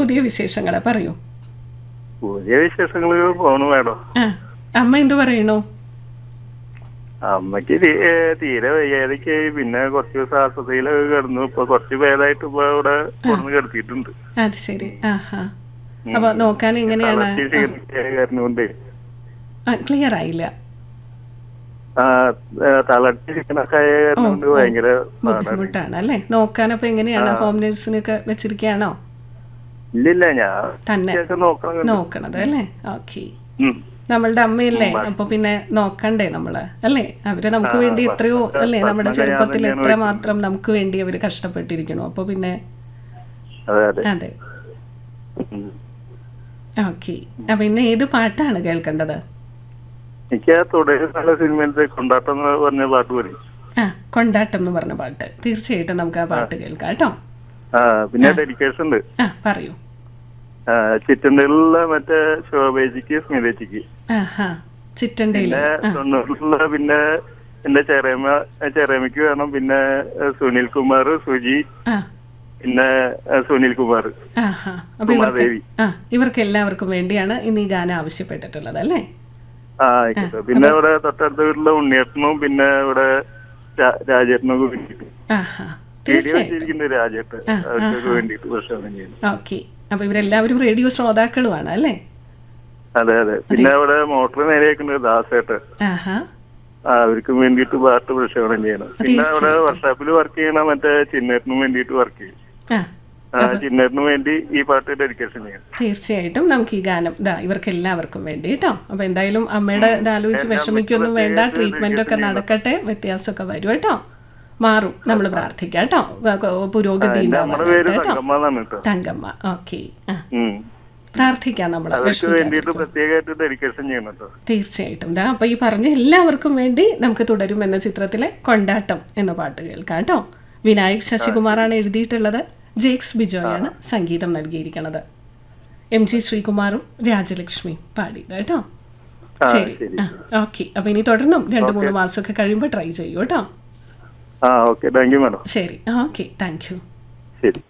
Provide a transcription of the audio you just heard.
പുതിയ വിശേഷങ്ങൾ പറയൂ പുതിയ വിശേഷങ്ങൾ പോണു വേണോ ആ അമ്മ എന്തു പറയണു അമ്മക്ക് തീ- ഏ, തീരെ വയ്യാതൊക്കെ പിന്നെ കുറച്ച് ദിവസം ആസ്വതയിലൊക്കെ കിടന്നു ഇപ്പൊ കുറച്ച് ഭേദമായിട്ട് ഇപ്പൊ ഇവിടെ കൊണ്ടു കിടത്തിയിട്ടുണ്ട് അത് ശരി ആഹാ അപ്പൊ നോക്കാൻ എങ്ങനെയാണ് തളർച്ച ക്ഷീണിച്ച കാരണം കൊണ്ട് ക്ലിയർ ആയില്ല ആ ഏ, തളർച്ച ക്ഷീണൊക്കെ ആയ കാരണം കൊണ്ട് ഭയങ്കര പാടാണ് ബുദ്ധിമുട്ടാണ് അല്ലേ നോക്കാനപ്പോ എങ്ങനെയാണ് ഹോം നഴ്സിനൊക്കെ വെച്ചിരിക്കുകയാണോ ഇല്ലില്ല ഞാൻ തന്നെ ഒക്കെ നോക്കണം നോക്കണത് അല്ലേ ഓക്കെ ഉം. നമ്മളുടെ അമ്മയല്ലേ അപ്പൊ പിന്നെ നോക്കണ്ടേ നമ്മള് അല്ലേ അവര് നമുക്ക് വേണ്ടി എത്രയോ അല്ലേ നമ്മുടെ ചെറുപ്പത്തിൽ എത്ര മാത്രം നമുക്ക് വേണ്ടി അവര് കഷ്ടപ്പെട്ടിരിക്കണു അപ്പൊ പിന്നെ അതെ അതെ അതെ ഉം. ഓക്കെ അപ്പൊ ഇന്ന് ഏത് പാട്ടാണ് കേൾക്കേണ്ടത് എനിക്ക് ആ തുടരുന്ന നല്ല സിനിമയിലത്തെ കൊണ്ടാട്ടം എന്ന് പറഞ്ഞ പാട്ട് പറയും ആ കൊണ്ടാട്ടം എന്ന് പറഞ്ഞ പാട്ട് തീർച്ചയായിട്ടും നമുക്ക് ആ പാട്ട് കേൾക്കാം കേട്ടോ ആ പിന്നെ ഡെഡിക്കേഷൻ ഉണ്ട് ആ പറയൂ ആ, ചിറ്റണ്ടയിലുള്ള മറ്റേ ശോഭേജിക്ക് സ്മിതേച്ചിക്ക് ആഹാ ചിറ്റണ്ടയില് പിന്നെ തൊണ്ണൂറിലുള്ള പിന്നെ എന്റെ ചെറിയമ്മ ചെറിയമ്മയ്ക്ക് വേണം പിന്നെ ഏഹ്, സുനിൽ കുമാർ സുജി ആ പിന്നെ ഏഹ്, സുനിൽ കുമാർ ആഹാ അപ്പൊ ഇവർക്ക് ഉമാദേവി ആ ഇവർക്ക് എല്ലാവർക്കും വേണ്ടിയാണ് ഇന്ന് ഈ ഗാനം ആവശ്യപ്പെട്ടിട്ടുള്ളത് അല്ലേ ആ ആയിക്കോട്ടെ പിന്നെ ഇവിടെ തൊട്ടടുത്ത വീട്ടിലെ ഉണ്ണിയേട്ടനും പിന്നെ ഇവിടെ രാ- രാജേട്ടനും ഒക്കെ വേണ്ടിയിട്ട് ആഹാ വീഡിയോ തീർച്ചയായും വെച്ചിരിക്കുന്നത് രാജേട്ടൻ അവർക്കൊക്കെ വേണ്ടിയിട്ട് ഭക്ഷണം ചെയ്യുന്നു ഓക്കെ അപ്പൊ ഇവരെല്ലാവരും റേഡിയോ ശ്രോതാക്കളുമാണ് അല്ലേ അതെ അതെ പിന്നെ അവിടെ മോട്ടർ നേരെയാക്കുന്നത് ദാസേട്ടൻ ആഹാ ആ അവർക്കും വേണ്ടിയിട്ട് പാട്ട് പ്രക്ഷേപണം ചെയ്യണം പിന്നെ അവിടെ വർക്ക്ഷോപ്പിൽ വർക്ക് ചെയ്യണ മറ്റേ ചിന്നേട്ടനും വേണ്ടിയിട്ട് വർക്ക് ചെയ്യും ആ ആ ചിന്നേട്ടനും വേണ്ടി ഈ പാട്ട് ഡെഡിക്കേഷൻ ചെയ്യണം തീർച്ചയായിട്ടും നമുക്ക് ഈ ഗാനം ഇതാ ഇവർക്ക് എല്ലാവർക്കും വേണ്ടി കേട്ടോ അപ്പൊ എന്തായാലും അമ്മയുടെ ഇത് ആലോചിച്ച് വിഷമിക്കൊന്നും വേണ്ട ട്രീറ്റ്മെന്റ് ഒക്കെ നടക്കട്ടെ വ്യത്യാസമൊക്കെ വരും കേട്ടോ മാറും നമ്മൾ പ്രാർത്ഥിക്കാം കേട്ടോ വ- ക- പുരോഗതി നമ്മുടെ പേര് ഉണ്ടാവാനായിട്ട് കേട്ടോ തങ്കമ്മ എന്നാണ് കേട്ടോ തങ്കമ്മ ഓക്കെ ആ ഉം. പ്രാർത്ഥിക്കാം നമ്മൾ അവർക്ക് വേണ്ടിയിട്ട് പ്രത്യേകമായിട്ട് ഡെഡിക്കേഷൻ ചെയ്യണം കേട്ടോ തീർച്ചയായിട്ടും ദാ അപ്പൊ ഈ പറഞ്ഞ എല്ലാവർക്കും വേണ്ടി നമുക്ക് തുടരും എന്ന ചിത്രത്തിലെ കൊണ്ടാട്ടം എന്ന പാട്ട് കേൾക്കാം കേട്ടോ വിനായക് ശശികുമാറാണ് എഴുതിയിട്ടുള്ളത് ജേക്സ് ബിജോയാണ് സംഗീതം നൽകിയിരിക്കുന്നത് എം ജി ശ്രീകുമാറും രാജലക്ഷ്മി പാടിയത് കേട്ടോ ആ ശരി ശരി ആ ഓക്കെ അപ്പൊ ഇനി തുടർന്നും രണ്ട് മൂന്ന് മാസമൊക്കെ കഴിയുമ്പോൾ ട്രൈ ചെയ്യൂ കേട്ടോ ആ ഓക്കെ താങ്ക് യു മാഡം ശരി ഓക്കെ താങ്ക് യു ശരി